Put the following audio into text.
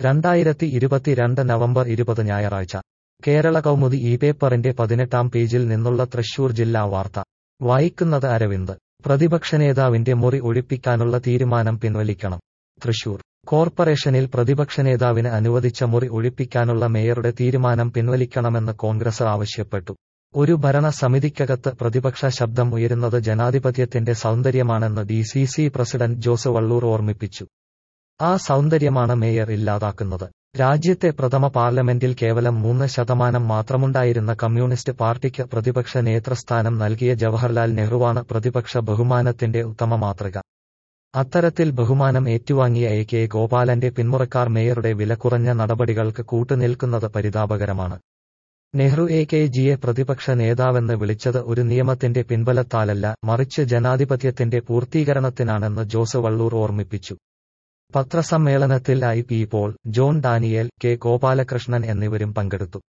രണ്ടായിരത്തി ഇരുപത്തിരണ്ട് നവംബർ ഇരുപത് ഞായറാഴ്ച കേരള കൗമുദി ഈ പേപ്പറിന്റെ പതിനെട്ടാം പേജിൽ നിന്നുള്ള തൃശൂർ ജില്ലാ വാർത്ത വായിക്കുന്നത് അരവിന്ദ് പ്രതിപക്ഷ നേതാവിന്റെ മുറി ഒഴിപ്പിക്കാനുള്ള തീരുമാനം പിൻവലിക്കണം തൃശൂർ കോർപ്പറേഷനിൽ പ്രതിപക്ഷ നേതാവിന് അനുവദിച്ച മുറി ഒഴിപ്പിക്കാനുള്ള മേയറുടെ തീരുമാനം പിൻവലിക്കണമെന്ന് കോൺഗ്രസ് ആവശ്യപ്പെട്ടു ഒരു ഭരണ സമിതിക്കകത്ത് പ്രതിപക്ഷ ശബ്ദം ഉയരുന്നത് ജനാധിപത്യത്തിന്റെ സൗന്ദര്യമാണെന്ന് D C C president Jose Vallur ഓർമ്മിപ്പിച്ചു ആ സൗന്ദര്യമാണ് മേയർ ഇല്ലാതാക്കുന്നത് രാജ്യത്തെ പ്രഥമ പാർലമെന്റിൽ കേവലം മൂന്ന് ശതമാനം മാത്രമുണ്ടായിരുന്ന കമ്മ്യൂണിസ്റ്റ് പാർട്ടിക്ക് പ്രതിപക്ഷ നേതൃസ്ഥാനം നൽകിയ ജവഹർലാൽ നെഹ്റുവാണ് പ്രതിപക്ഷ ബഹുമാനത്തിന്റെ ഉത്തമ മാതൃക അത്തരത്തിൽ ബഹുമാനം ഏറ്റുവാങ്ങിയ എ കെ ഗോപാലന്റെ പിന്മുറക്കാർ മേയറുടെ വില കുറഞ്ഞ നടപടികൾക്ക് കൂട്ടുനിൽക്കുന്നത് പരിതാപകരമാണ് നെഹ്റു എ കെ ജിയെ പ്രതിപക്ഷ നേതാവെന്ന് വിളിച്ചത് ഒരു നിയമത്തിന്റെ പിൻബലത്താലല്ല മറിച്ച് ജനാധിപത്യത്തിന്റെ പൂർത്തീകരണത്തിനാണെന്ന് ജോസ് വള്ളൂർ ഓർമ്മിപ്പിച്ചു പത്രസമ്മേളനത്തിൽ I P Paul John Daniel K Gopalakrishnan എന്നിവരും പങ്കെടുത്തു